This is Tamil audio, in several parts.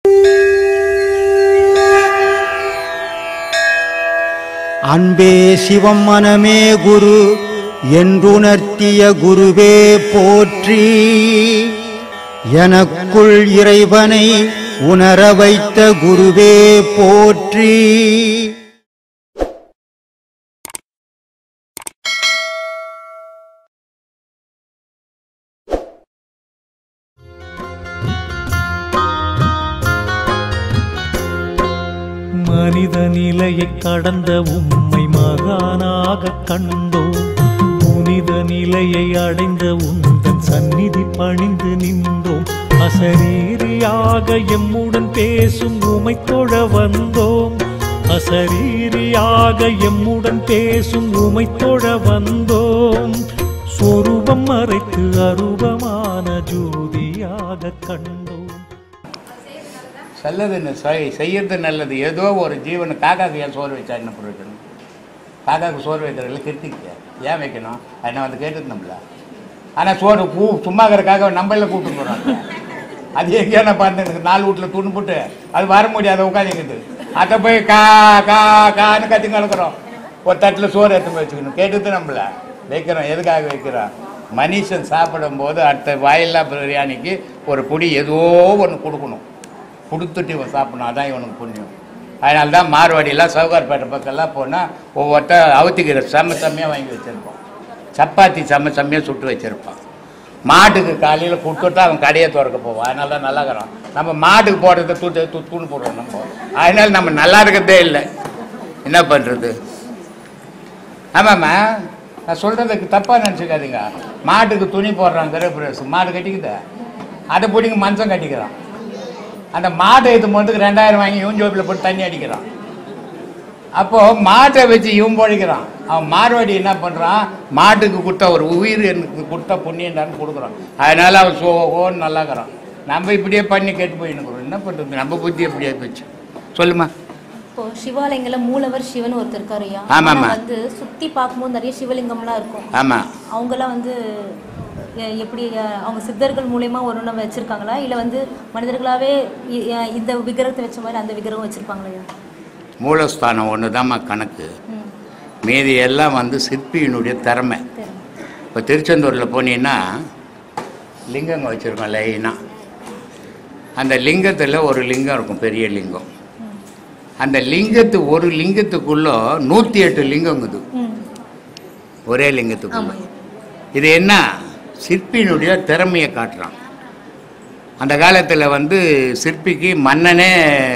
அன்பே சிவம் மனமே குரு என்றுணர்த்திய குருவே போற்றி எனக்குள் இறைவனை உணர வைத்த குருவே போற்றி மனித நிலையை கடந்த உம்மை மகானாக கண்டோம் புனித நிலையை அடைந்த உந்தன் சந்நிதி பணிந்து நின்றோம் அசரீரியாக எம்முடன் பேசும் உமை தொழ வந்தோம் அசரீரியாக எம்முடன் பேசும் உமை தொழ வந்தோம் சொரூபம் மறைத்து அரூபமான ஜோதியாக கண்டோம் நல்லதுன்னு செய் செய்யறது நல்லது ஏதோ ஒரு ஜீவனு காக்காக்கு ஏன் சோறு வச்சா என்ன பிரயோஜனம் காக்காவுக்கு சோறு வைக்கிறதுல கிருத்திக்க ஏன் வைக்கணும் என்ன வந்து கேட்டுருந்தோம்ல ஆனால் சோறு பூ சும்மா இருக்கிறக்காக நம்மள கூப்பிட்டு போகிறாங்க அது எங்கேயோ நான் பார்த்து எனக்கு நாலு வீட்டில் துணி போட்டு அது வர முடியாது உட்காந்துக்கிட்டு அதை போய் கா கா கான்னு கத்தி கலக்கிறோம் ஒரு தட்டில் சோறு எடுத்து போய் வச்சுக்கணும் கேட்டுது நம்மள வைக்கிறோம் எதுக்காக வைக்கிறோம் மனுஷன் சாப்பிடும்போது அடுத்த வாயில்லா பிரியாணிக்கு ஒரு பொடி ஏதோ ஒன்று கொடுக்கணும் கொடுத்துட்டு இவன் சாப்பிடணும் அதான் இவனுக்கு புண்ணியம் அதனால தான் மார்வாடியெல்லாம் சவுகார்பேட்டை பக்கம்லாம் போனால் ஒவ்வொருத்த அவுத்திக்கிற செம்ம செம்மையாக வாங்கி வச்சுருப்பான் சப்பாத்தி செம்ம செம்மையாக சுட்டு வச்சுருப்பான் மாட்டுக்கு காலையில் கொடுத்துட்டு அவன் கடையை திறக்க போவான் அதனால தான் நல்லா இருக்கிறான் நம்ம மாட்டுக்கு போடுறத தூட்டு தூத்துன்னு போடுறோம் நம்ம அதனால நம்ம நல்லா இருக்கிறதே இல்லை என்ன பண்ணுறது ஆமாம்மா நான் சொல்கிறதுக்கு தப்பாக நினச்சிக்காதீங்க மாட்டுக்கு துணி போடுறான் கருப்பு மாடு கட்டிக்குதா அதை பிடிங்க மனுஷன் கட்டிக்கிறான் அந்த மாட்டை இது மட்டும் ரெண்டாயிரம் வாங்கி இவன் ஜோப்பில் போட்டு தண்ணி அடிக்கிறான் அப்போ மாட்டை வச்சு இவன் பழிக்கிறான் அவன் மார்வாடி என்ன பண்ணுறான் மாட்டுக்கு கொடுத்த ஒரு உயிர் எனக்கு கொடுத்த புண்ணியண்டான்னு கொடுக்குறான் அதனால அவன் சோகோன்னு நல்லாக்கிறான் நம்ம இப்படியே பண்ணி கெட்டு போயின்னு என்ன பண்ணுறது நம்ம புத்தி எப்படியே போச்சு சொல்லுமா இப்போ சிவாலயங்கள்ல மூலவர் சிவன் ஒருத்தர் இருக்காரு ஐயா ஆமாம்மா. ஆனா வந்து சுத்தி பார்க்கும்போது நிறைய சிவலிங்கம்லாம் இருக்கும் ஆமாம் அவங்கெல்லாம் வந்து எ- எப்படி அஹ், அவங்க சித்தர்கள் மூலியமா ஒரு ஒன்று வச்சிருக்காங்களா இல்ல வந்து மனிதர்களாவே இ- அஹ், இந்த விக்கிரகத்தை வச்ச மாதிரி அந்த விக்கிரகம் வச்சிருப்பாங்களா ஐயா மூலஸ்தானம் ஒன்று தாம்மா கணக்கு ம் மீதி எல்லாம் வந்து சிற்பியினுடைய திறமை சரி இப்போ திருச்செந்தூரில் போனீங்கன்னா லிங்கங்க வச்சுருக்கோம் லைனாக அந்த லிங்கத்தில் ஒரு லிங்கம் இருக்கும் பெரிய லிங்கம் அந்த லிங்கத்து ஒரு லிங்கத்துக்குள்ள நூற்றி எட்டு லிங்கங்குது ம் ஒரே லிங்கத்துக்குள்ள ஆமாம் இது என்ன சிற்பியினுடைய திறமையை காட்டுறான் அந்த காலத்தில் வந்து சிற்பிக்கு மன்னனே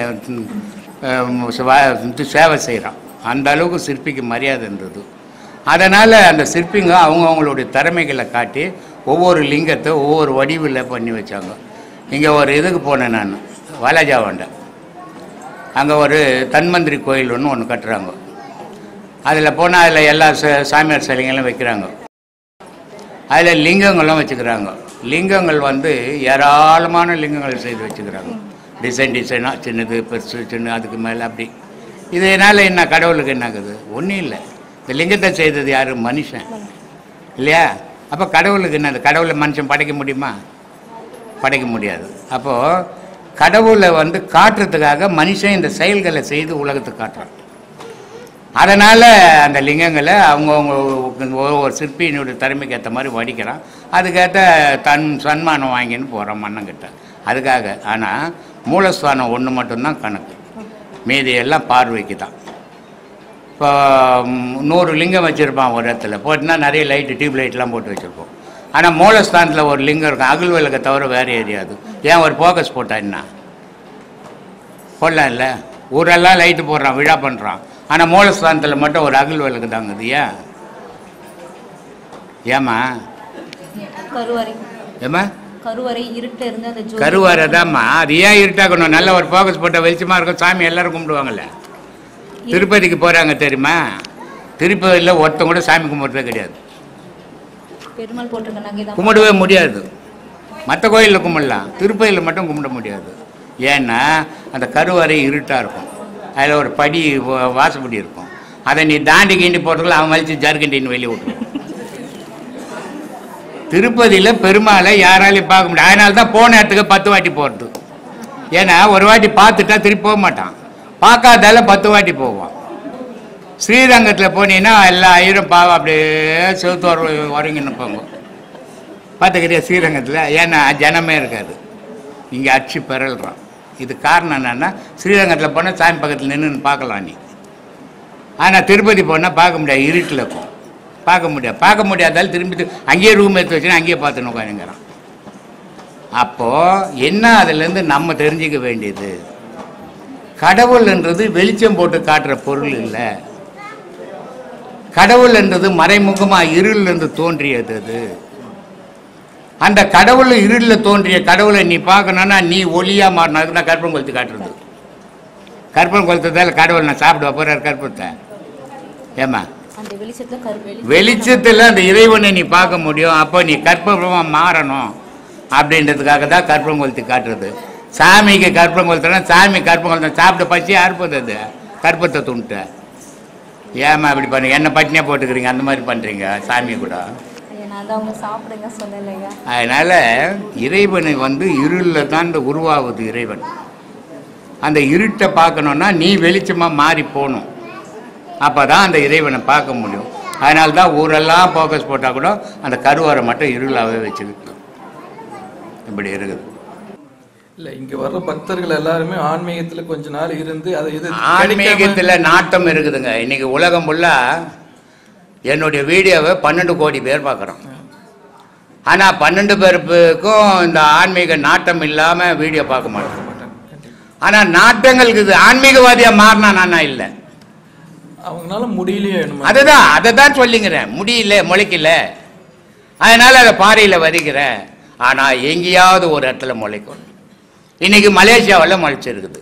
ம், வா- இது சேவை செய்கிறான் அந்த அளவுக்கு சிற்பிக்கு மரியாதை இருந்தது அதனால் அந்த சிற்பிங்க அவங்கவுங்களுடைய திறமைகளை காட்டி ஒவ்வொரு லிங்கத்தை ஒவ்வொரு வடிவில் பண்ணி வச்சாங்க இங்கே ஒரு இதுக்கு போனேன் நான் வாலாஜாவாண்ட அங்கே ஒரு தன்வந்திரி கோயில் ஒன்று ஒன்று கட்டுறாங்க அதில் போனால் அதில் எல்லா ச- சாமியார் சிலைங்களும் வைக்கிறாங்க அதில் லிங்கங்களும் வச்சுக்கிறாங்க லிங்கங்கள் வந்து ஏராளமான லிங்கங்கள் செய்து வச்சுக்கிறாங்க டிசைன் டிசைனாக சின்னது பெருசு சின்ன அதுக்கு மேலே அப்படி இதனால் என்ன கடவுளுக்கு என்ன ஆகுது ஒன்றும் இல்லை இந்த லிங்கத்தை செய்தது யார் மனுஷன் இல்லையா அப்போ கடவுளுக்கு என்னது கடவுளை மனுஷன் படைக்க முடியுமா படைக்க முடியாது அப்போது கடவுளை வந்து காட்டுறதுக்காக மனுஷன் இந்த செயல்களை செய்து உலகத்துக்கு காட்டுறான் அதனால் அந்த லிங்கங்களை அவங்கவுங்க ஒவ்வொரு சிற்பியினுடைய திறமைக்கு ஏற்ற மாதிரி வடிக்கிறான் அதுக்கேற்ற தன் சன்மானம் வாங்கின்னு போகிறான் மன்னங்கிட்ட அதுக்காக ஆனால் மூலஸ்தானம் ஒன்று மட்டும்தான் கணக்கு மீதி எல்லாம் பார்வைக்கு தான் இப்போ ம், நூறு லிங்கம் வச்சுருப்பான் ஒரு இடத்துல போட்டுனா நிறைய லைட்டு டியூப் லைட்லாம் போட்டு வச்சுருப்போம் ஆனால் மூலஸ்தானத்தில் ஒரு லிங்கம் இருக்கும் அகல் விளக்கை தவிர வேறு ஏரியாது ஏன் ஒரு ஃபோக்கஸ் போட்டா என்ன போடலாம் இல்லை ஊரெல்லாம் லைட்டு போடுறான் விழா பண்ணுறான் ஆனால் மூலஸ்தானத்தில் மட்டும் ஒரு அகல் விளக்கு தாங்குது ஏன் ஏம்மா கருவறை ஏம்மா கருவறை இருட்டுல இருந்து அந்த ஜோதி கருவாரதாம்மா அது ஏன் இருட்டாக்கணும் நல்ல ஒரு ஃபோக்கஸ் போட்ட வெளிச்சமாக இருக்கும் சாமி எல்லாரும் கும்பிடுவாங்கல்ல திருப்பதிக்கு போகிறாங்க தெரியுமா திருப்பதியில் ஒருத்தன் கூட சாமி கும்பிட்றதே கிடையாது பெருமாள் போட்டிருக்க நகை தான் கும்பிடவே முடியாது மற்ற கோயிலில் கும்பிடலாம் திருப்பதியில் மட்டும் கும்பிட முடியாது ஏன்னா அந்த கருவறை இருட்டாக இருக்கும் அதில் ஒரு படி வா- வாசப்படி இருக்கும் அதை நீ தாண்டி கீண்டி போகிறதுக்குள்ள அவன் வலிச்சு ஜர்கண்டின்னு வெளியே விட்டுருவான் திருப்பதியில் பெருமாளை யாராலையும் பார்க்க முடியாது அதனால தான் போன இடத்துக்கு பத்து வாட்டி போகிறது ஏன்னா ஒரு வாட்டி பார்த்துட்டா திருப்பி போக மாட்டான் பார்க்காதால பத்து வாட்டி போவான் ஸ்ரீரங்கத்தில் போனீங்கன்னா எல்லா ஐயரும் பாவம் அப்படியே செவுத்து உறங்கி நிற்பாங்க பார்த்துக்கிறியா ஸ்ரீரங்கத்தில் ஏன்னா ஜனமே இருக்காது இங்கே அடிச்சு பிறல்றான் இது காரணம் என்னன்னா ஸ்ரீரங்கத்தில் போனால் சாமி பக்கத்தில் நின்று பார்க்கலாம் நீ ஆனால் திருப்பதி போனால் பார்க்க முடியாது இருட்டில் இருக்கும் பார்க்க முடியாது பார்க்க முடியாதாலும் திரும்பி தி- அங்கேயே ரூம் எடுத்து வச்சுன்னா அங்கேயே பார்த்துன்னு உட்காந்துங்கிறான் அப்போது என்ன அதுலேருந்து நம்ம தெரிஞ்சுக்க வேண்டியது கடவுள்ன்றது வெளிச்சம் போட்டு காட்டுற பொருள் இல்லை கடவுள் என்றது மறைமுகமா இருள் என்று தோன்றியது அது அந்த கடவுள் இருளில் தோன்றிய கடவுளை நீ பார்க்கணும்னா நீ ஒளியா மாறினதுக்கு நான் கற்பம் கொளுத்து காட்டுறது கற்பம் கொளுத்ததால கடவுள் நான் சாப்பிடுவா போறார் கற்பத்தை ஏமா அந்த வெளிச்சத்துல கரு வெளி வெளிச்சத்தில் அந்த இறைவனை நீ பார்க்க முடியும் அப்போ நீ கற்பகமா மாறணும் அப்படின்றதுக்காக தான் கற்பம் கொளுத்தி காட்டுறது சாமிக்கு கற்பம் கொளுத்தினா சாமி கற்பம் கொளுத்த சாப்பிட்டு பசி அறுப்பது அது கற்பத்தை துண்ட்டு ஏமா இப்படி பண்ணுங்க என்ன பட்டினியா போட்டுக்கிறீங்க அந்த மாதிரி பண்றீங்க சாமி கூட ஐயா, நான் தான் அவங்க சாப்பிடுங்க சொன்னேன் இல்லையா அதனால இறைவனை வந்து இருளில் தான் இந்த உருவாகுது இறைவன் அந்த இருட்டை பார்க்கணுன்னா நீ வெளிச்சமா மாறி போகணும் அப்பதான் அந்த இறைவனை பார்க்க முடியும் அதனால தான் ஊரெல்லாம் ஃபோக்கஸ் போட்டால் கூட அந்த கருவாரை மட்டும் இருளாகவே வச்சுக்கிட்டு இப்படி இருக்குது இல்ல இங்க வர்ற பக்தர்கள் எல்லாருமே ஆன்மீகத்துல கொஞ்ச நாள் இருந்து அதை இது ஆன்மீகத்தில் நாட்டம் இருக்குதுங்க இன்னைக்கு உலகம் ஃபுல்லாக என்னுடைய வீடியோவை பன்னெண்டு கோடி பேர் பார்க்குறோம் ஆனால் பன்னெண்டு பேருக்கும் இந்த ஆன்மீக நாட்டம் இல்லாமல் வீடியோ பார்க்க மாட்டோம் ஆனால் நாட்டங்களுக்கு இது ஆன்மீகவாதியாக மாறினா நானா இல்லை அவங்களால முடியலையே என்னமோ. அதுதான் அதை தான் சொல்லிங்கிறேன் முடியல முளைக்கல அதனால அதை பாறையில் வரிக்கிறேன் ஆனால் எங்கேயாவது ஒரு இடத்துல முளைக்கும் இன்னைக்கு மலேசியாவில் முளைச்சிருக்குது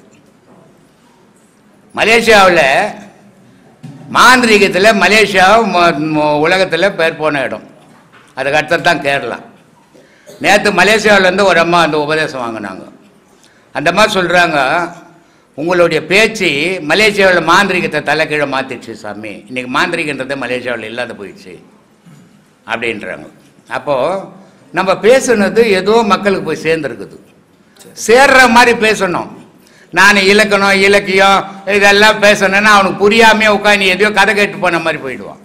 மலேசியாவில் மாந்திரீகத்தில் மலேசியா உலகத்தில் பேர் போன இடம் அதுக்கு அடுத்தது தான் கேரளா நேற்று மலேசியாவிலேருந்து ஒரு அம்மா அந்த உபதேசம் வாங்கினாங்க அந்த அம்மா சொல்கிறாங்க உங்களுடைய பேச்சு மலேசியாவில் மாந்திரிகத்தை தலைக்கீழே மாற்றிடுச்சு சாமி இன்னைக்கு மாந்திரிகன்றதே மலேசியாவில் இல்லாத போயிடுச்சு அப்படின்றாங்க அப்போது நம்ம பேசுனது ஏதோ மக்களுக்கு போய் சேர்ந்துருக்குது சேர்ற மாதிரி பேசணும் நான் இலக்கணம் இலக்கியம் இதெல்லாம் பேசணும்னா அவனுக்கு புரியாமே உட்காந்து எதையோ கதை கேட்டு போன மாதிரி போயிடுவான்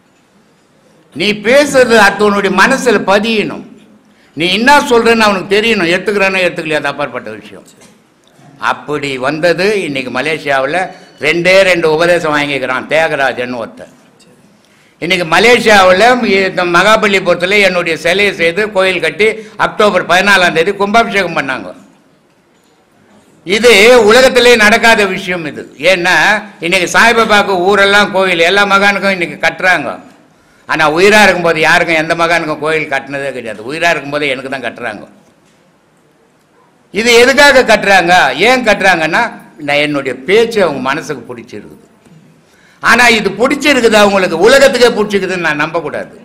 நீ பேசுறது அடுத்தவனுடைய மனசுல பதியணும் நீ என்ன சொல்றன்னு அவனுக்கு தெரியணும் எடுத்துக்கிறானோ எடுத்துக்கலையா அது அப்பாற்பட்ட விஷயம் அப்படி வந்தது இன்னைக்கு மலேசியாவில் ரெண்டே ரெண்டு உபதேசம் வாங்கிக்கிறான் தியாகராஜன் ஒருத்தன் இன்னைக்கு மலேசியாவில் இந்த மகாபலிபுரத்தில் என்னுடைய சிலையை செய்து கோயில் கட்டி அக்டோபர் பதினாலாம் தேதி கும்பாபிஷேகம் பண்ணாங்க இது உலகத்திலே நடக்காத விஷயம் இது ஏன்னா இன்னைக்கு சாய்பாபாவுக்கு ஊரெல்லாம் கோயில் எல்லா மகானுக்கும் இன்னைக்கு கட்டுறாங்க ஆனால் உயிராக இருக்கும்போது யாருக்கும் எந்த மகானுக்கும் கோயில் கட்டினதே கிடையாது உயிராக இருக்கும்போது எனக்கு தான் கட்டுறாங்க இது எதுக்காக கட்டுறாங்க ஏன் கட்டுறாங்கன்னா நான் என்னுடைய பேச்சு அவங்க மனசுக்கு பிடிச்சிருக்குது ஆனால் இது பிடிச்சிருக்குது அவங்களுக்கு உலகத்துக்கே பிடிச்சிருக்குதுன்னு நான் நம்பக்கூடாது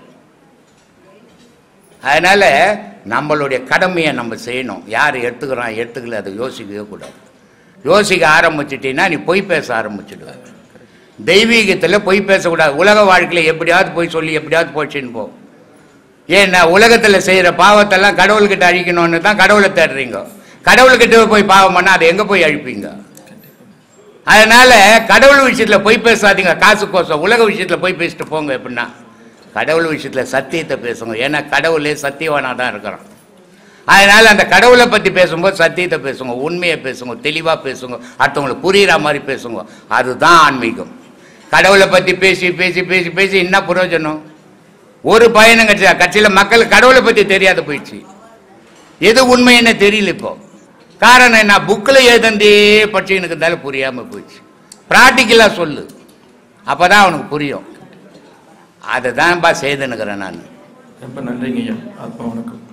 அதனால நம்மளுடைய கடமையை நம்ம செய்யணும் யார் எடுத்துக்கிறான் எடுத்துக்கல அதை யோசிக்கவே கூடாது யோசிக்க ஆரம்பிச்சிட்டீங்கன்னா நீ பொய் பேச ஆரம்பிச்சிடுவ தெய்வீகத்தில் பொய் பேசக்கூடாது உலக வாழ்க்கையில் எப்படியாவது போய் சொல்லி எப்படியாவது போச்சுன்னு போ ஏன்னா உலகத்தில் செய்கிற பாவத்தெல்லாம் கடவுள்கிட்ட அழிக்கணும்னு தான் கடவுளை தேடுறீங்க கடவுள்கிட்ட போய் பாவம் பண்ணால் அதை எங்கே போய் அழிப்பீங்க அதனால கடவுள் விஷயத்தில் பொய் பேசாதீங்க காசு கோசம் உலக விஷயத்தில் போய் பேசிட்டு போங்க எப்படின்னா கடவுள் விஷயத்தில் சத்தியத்தை பேசுங்க ஏன்னா கடவுளே சத்தியவானாக தான் இருக்கிறான் அதனால அந்த கடவுளை பற்றி பேசும்போது சத்தியத்தை பேசுங்க உண்மையை பேசுங்க தெளிவாக பேசுங்க அடுத்தவங்களுக்கு புரியுற மாதிரி பேசுங்க அதுதான் ஆன்மீகம் கடவுளை பற்றி பேசி பேசி பேசி பேசி என்ன பிரயோஜனம் ஒரு பயணம் கட்சி கட்சியில் மக்கள் கடவுளை பற்றி தெரியாத போயிடுச்சு எது உண்மைன்னு தெரியல இப்போ காரணம் என்ன புக்கில் எழுதந்தே படிச்சுக்கிட்டு இருந்தாலும் புரியாமல் போயிடுச்சு ப்ராக்டிக்கலாக சொல்லு அப்போ தான் அவனுக்கு புரியும் அதை தான்ப்பா செய்துன்னுக்கிறேன் நான் ரொம்ப நன்றிங்க ஐயா ஆத்மா வணக்கம்